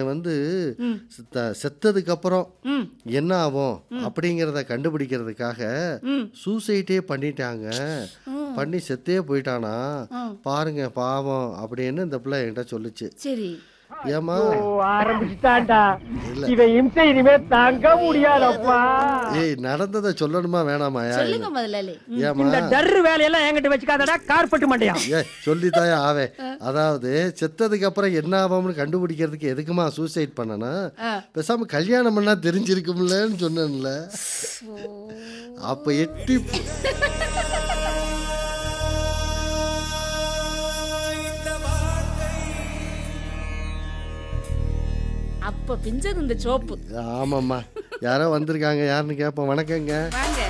வந்து செத்த- செத்ததுக்கு அப்புறம் ம் என்ன ஆகும் அப்படிங்கிறத கண்டுபிடிக்கிறதுக்காக ம் சூசைட்டே பண்ணிட்டாங்க பண்ணி செத்தே போயிட்டானா பாருங்க பாவம் அப்படின்னு இந்த பிள்ளை என்கிட்ட சொல்லுச்சு சரி ஏமா ஓ ஆரம்பிச்சுட்டான்டா இவன் இம்சை இனிமே தாங்க முடியாதப்பா ஏய் நடந்ததை சொல்லணுமா வேணாமா யா சொல்லுங்க முதலாளி ம். ஏமா இந்த டர்ரு வேலையெல்லாம் என்கிட்ட வச்சுக்காதடா கார்பெட் மண்டையா ஏ சொல்லித்தாயா ஆவே அதாவது செத்ததுக்கு அப்புறம் என்ன ஆகும்னு கண்டுபிடிக்கிறதுக்கு எதுக்குமா சூசைட் பண்ணனா ஆ. பேசாம கல்யாணம் பண்ணா தெரிஞ்சிருக்கும்லன்னு சொன்னேன்ல அப்ப எட்டி பு- அப்ப பிஞ்சது இந்த சோப்பு ஆமாம்மா யாரோ வந்திருக்காங்க யாருன்னு கேட்போம் வணக்கங்க வாங்க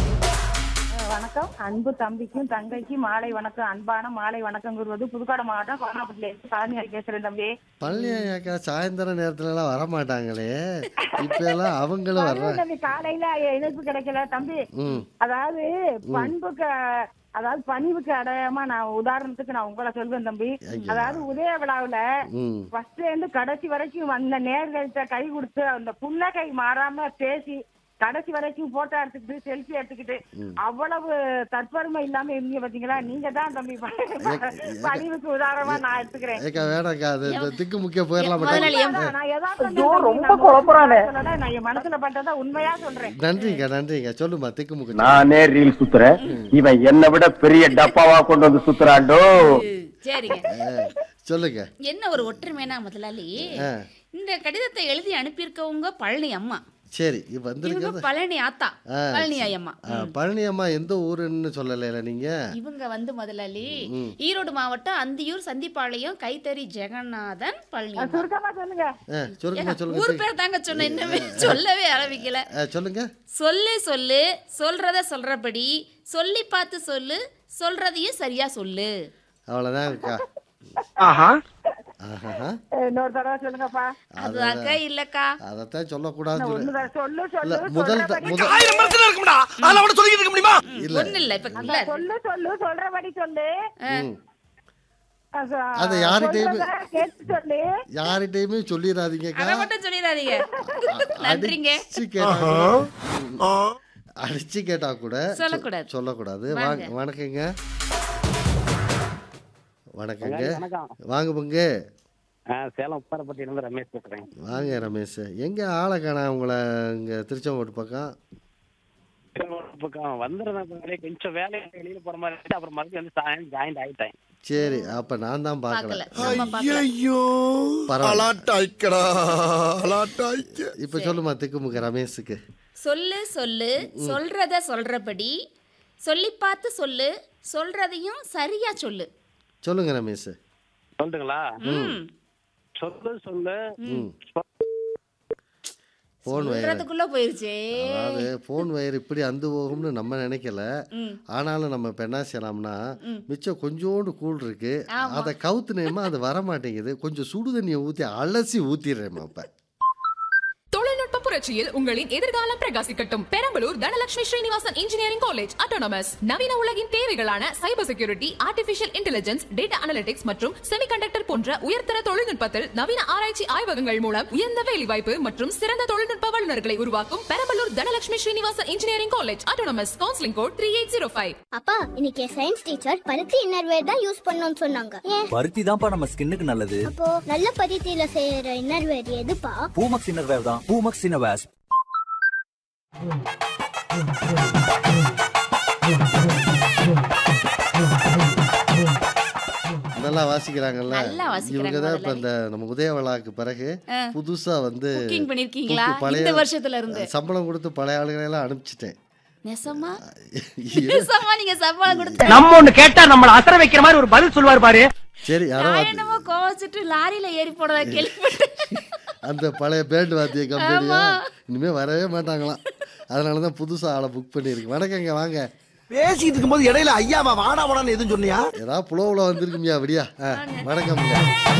வணக்கம் அன்பு தம்பிக்கும் தங்கைக்கும் மாலை வணக்கம் அன்பான மாலை வணக்கம் கூறுவது புதுக்கோட்டை மாவட்டம் கோனாப்பட்டில இருந்து பழனியாரி பேசுறேன் தம்பி பழனியாக்கா சாயந்தர நேரத்துல எல்லாம் வரமாட்டாங்களே இப்ப எல்லாம் அவங்களும் வரேன் வர்றாங்க தம்பி காலையில இணைப்பு கிடைக்கல தம்பி ம் அதாவது பண்புக்கு அதாவது பணிவுக்கு அடையாம நான் உதாரணத்துக்கு நான் உங்களை சொல்வேன் தம்பி அதாவது உதய விழாவுல ம் ஃபர்ஸ்ட் இருந்து கடைசி வரைக்கும் வந்த நேர்கள்ட்ட கை கொடுத்து அந்த புன்னகை மாறாம பேசி கடைசி வரைக்கும் போட்டோ எடுத்துக்கிட்டு செல்ஃபி எடுத்துக்கிட்டு அவ்வளவு தற்பெருமை இல்லாம இருந்தீங்க பாத்தீங்களா நீங்க தான் தம்பி பணிவுக்கு உதாரணமா நான் எடுத்துக்கிறேன் ஏக்கா வேணாக்கா அது இந்த திக்கு முக்கிய போயிடலாம் முதலாளி மாட்டேன் எம்- அதான், நான் யதார்த்தம் ஐயோ, தான் ரொம்ப தம்பி, நான் குழப்பறானே. சொல்லல, நான் என் மனசுல பட்டதை உண்மையா சொல்றேன் நன்றிங்க நன்றிங்க சொல்லுமா திக்கு முக்கு நானே ரீல் சுத்துறேன் இவன் என்னை விட பெரிய டப்பாவா கொண்டு வந்து சுத்துறாண்டோ சரிங்க சொல்லுங்க என்ன ஒரு ஒற்றுமைனா முதலாளி ஆ. இந்த கடிதத்தை எழுதி அனுப்பியிருக்கவங்க பழனி அம்மா சரி இப்ப இவங்க வந்திருக்கிறது பழனி ஆத்தா ஆ, பழனி ஐயம்மா ஆ, பழனி அம்மா எந்த ஊருன்னு சொல்லலைல நீங்க இவங்க வந்து முதலாளி ஈரோடு மாவட்டம் அந்தியூர் சந்திப்பாளையம் கைத்தறி ஜெகநாதன் பழனி அம்மா. சுருக்கமா சொல்லுங்க ஆ, சொல்லுங்க சொல்லுங்க ஊர் பேர் தாங்க சொன்ன இன்னுமே சொல்லவே ஆரம்பிக்கல ஆ, சொல்லுங்க சொல்லு சொல்லு சொல்றத சொல்றபடி சொல்லி பார்த்து சொல்லு சொல்றதையும் சரியா சொல்லு அவ்வளவுதான் அக்கா ஆஹா ஆஹா இன்னொரு தடவை சொல்லுங்கப்பா அது அக்கா இல்லக்கா அதைத்தான் சொல்லக்கூடாதுன்னு ஒண்ணு சொல்ல தடவை சொல்லு இல்ல சொல்லு முதல் த- சொல்றபடி முதல் ஆயிரம் மரத்துல இருக்கும்டா அதெல்லாம் அவன சொல்லிக்கிட்டு இருக்க முடியுமா இல்ல ஒண்ணு இல்ல இப்ப இல்ல சொல்லு சொல்லு சொல்றபடி சொல்லு ம். அது, அதை யார்கிட்டயுமே- சொல்றத கேட்டு சொல்லு யார்கிட்டயுமே சொல்லிடாதீங்கக்கா அதை மட்டும் சொல்லிடாதீங்க நன்றிங்க அடிச்சு கேட்டா கூட அடிச்சு கேட்டா கூட சொ- சொல்லக்கூடாது. சொல்லக்கூடாது வாங்க. வாங்க வணக்கங்க வணக்கங்க வாங்க பங்கு சேலம் உப்பாரப்பட்டி இருந்து ரமேஷ் பேசுறேன் வாங்க ரமேஷ் எங்க ஆளை காணா உங்களை இங்க திருச்செங்கோட்டு பக்கம் பக்கம் வந்துடுறேன் கொஞ்சம் வேலை வெளியில போற மாதிரி இருந்துச்சு அப்புறம் மறுபடியும் வந்து சாயம் ஜாயிண்ட் ஆயிட்டேன் சரி அப்ப நான் தான் பாக்கல பார்க்கல நம்ம பாக்கல ஐயோ பரவாயில்ல. அலாட்டாய்க்கடா அலாட்டாய்க்க இப்ப சொல்லுமா திக்குமுக ரமேஷுக்கு சொல்லு சொல்லு சொல்றத சொல்றபடி சொல்லி பார்த்து சொல்லு சொல்றதையும் சரியா சொல்லு சொல்லுங்க ரமேஷ் சொல்லுங்களா ம் சொல்லு சொல்லு போன் வயர் சொல்றதுக்குள்ள போயிருச்சே அதாவது ஃபோன் வயர் இப்படி அந்து போகும்னு நம்ம நினைக்கல ம். ஆனாலும் நம்ம இப்போ என்ன செய்யலாம்னா மிச்சம் கொஞ்சோண்டு கூழ் இருக்கு அதை கவுத்துனேமா அது வர மாட்டேங்குது கொஞ்சம் சுடு தண்ணியை ஊற்றி அலசி ஊற்றிடுறேம்மா இப்போ தொழில்நுட்ப புரட்சியில் உங்களின் எதிர்காலம் பிரகாசிக்கட்டும் Perambalur Dhanalakshmi Srinivasan engineering college autonomous நவீன உலகின் தேவைகளான cyber security artificial intelligence data analytics மற்றும் செமிகண்டக்டர் போன்ற உயர்தர தொழில்நுட்பத்தில் நவீன ஆராய்ச்சி ஆய்வகங்கள் மூலம் உயர்ந்த வேலைவாய்ப்பு மற்றும் சிறந்த தொழில்நுட்ப வல்லுநர்களை உருவாக்கும் Perambalur Dhanalakshmi Srinivasan engineering college autonomous counselling code three eight zero five அப்பா இன்னைக்கு சயின்ஸ் டீச்சர் பருத்தி இன்னர்வேர் தான் யூஸ் பண்ணணும்னு சொன்னாங்க ஏன் பருத்தி தான்ப்பா நம்ம ஸ்கின்னுக்கு நல்லது அப்போ நல்ல பருத்தியில செய்யற இன்னர்வேர் எதுப்பா பூமக்ஸ் இன்னர்வேர் தான் பூமக்ஸ் இன்னர்வேர்ஸ் நல்லா வாசிக்கிறாங்கல்ல நல்லா வாசிக்கிறாங்க இவங்க தான் இப்போ முதலாளி. இந்த நம்ம உதயவளாக்கு பிறகு புதுசா வந்து குக்கிங் பண்ணிருக்கீங்களா கூப்பிட்டு பழைய இந்த வருஷத்துல இருந்து சம்பளம் கொடுத்து பழைய ஆளுகளை எல்லாம் அனுப்பிச்சிட்டேன் நெசமா நெசமா நீங்க சம்பளம் கொடுத்து நம்ம ஒண்ணு கேட்டா நம்மள அசர வைக்கிற மாதிரி ஒரு பதில் சொல்லுவார் பாரு சரி யாரோ நான் வந்து- என்னமோ கோவச்சிட்டு லாரியில ஏறி போனதா கேள்விப்பட்டேன் அந்த பழைய பேண்ட் வாத்திய கம்பெனியா இனிமே வரவே மாட்டாங்களாம் அதனால தான் புதுசா ஆளை புக் பண்ணியிருக்கு வணக்கங்க வாங்க பேசிட்டு இருக்கும்போது இடையில ஐயாவா வாடா வாடான்னு எதுவும் சொன்னியா ஏதாவது புலவுல வந்திருக்குமியா அப்படியா ஆ, வணக்கம்ங்க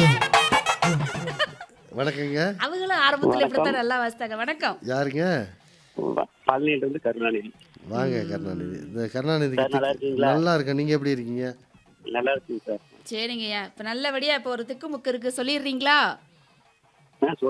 வணக்கங்க அவங்களும் ஆரம்பத்துல இப்படித்தான் நல்லா வாசித்தாங்க வணக்கம் யாருங்க பழனியில இருந்து கருணாநிதி வாங்க கருணாநிதி இந்த கருணாநிதி சார், நல்லா இருக்கீங்களா? நல்லா இருக்கேன் நீங்க எப்படி இருக்கீங்க நல்லா இருக்குங்க சார் சரிங்கய்யா இப்ப நல்லபடியா இப்ப ஒரு திக்கு முக்கு இருக்கு சொல்லிடுறீங்களா ஆ,